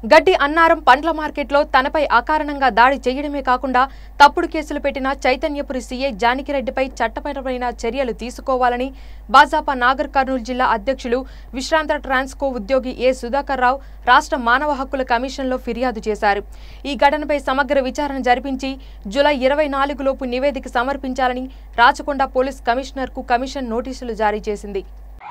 గడ్డి అన్నారం పండ్ల మార్కెట్లో తనపై అకారణంగా దాడి చేయడమే కాకుండా తప్పుడు కేసులు పెట్టిన చైతన్యపురి సీఐ జానకిరెడ్డిపై చట్టపరమైన చర్యలు తీసుకోవాలని భాజపా నాగర్ కర్నూలు జిల్లా అధ్యక్షులు విశ్రాంత ట్రాన్స్కో ఉద్యోగి ఏ సుధాకర్ రావు రాష్ట్ర మానవ హక్కుల కమిషన్లో ఫిర్యాదు చేశారు ఈ ఘటనపై సమగ్ర విచారణ జరిపించి జూలై ఇరవై నాలుగులోపు నివేదిక సమర్పించాలని రాచకొండ పోలీస్ కమిషనర్కు కమిషన్ నోటీసులు జారీ చేసింది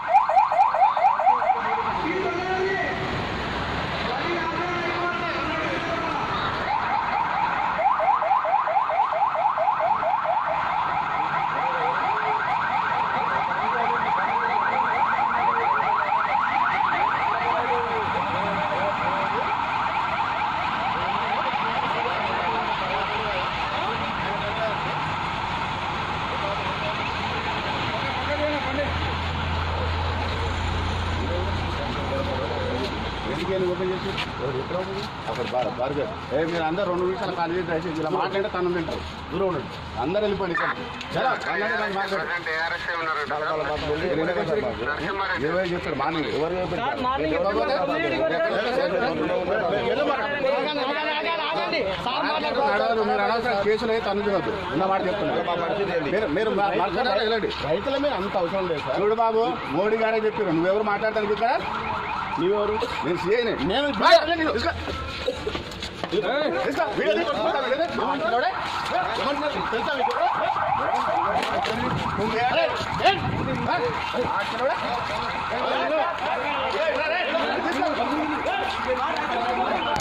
ఎందుకని ఓపెన్ చేసి అక్కడ బార్ బార్గర్ ఏ మీరు అందరు రెండు నిమిషాలు ఖాళీ చేసి దయచేసి ఇలా మాట్లాడితే తను తింటారు దూరం ఉండండి అందరు వెళ్ళిపోండి ఇక్కడ చలో, అందరూ దాన్ని మాట్లాడండి. ఇరవై చెప్తారు మార్నింగ్ ఎవరు నడవరు మీరు అనవసరం కేసులు అయితే అందుతున్నది ఉన్న మాట చెప్తున్నారు మీరు మీరు మా- మాట్లాడాలి వెళ్ళండి రైతుల మీద అంత అవసరం లేదు సార్ చూడు బాబు మోడీ గారే చెప్పారు నువ్వెవరు మాట్లాడతానికి ఇక్కడ నువ్వెవరు నేను సీఏనే నేను తీసుకో. తీసుకో. వీడియో తీసుకో. వీడియో తీసుకో. ఏమంటున్నాడే? ఏమంటున్నాడు? తెలుసా మీకు? నువ్వు ఏ- ఏ? మాట్లాడాడా? ఏ, రా, రా. తీసుకో.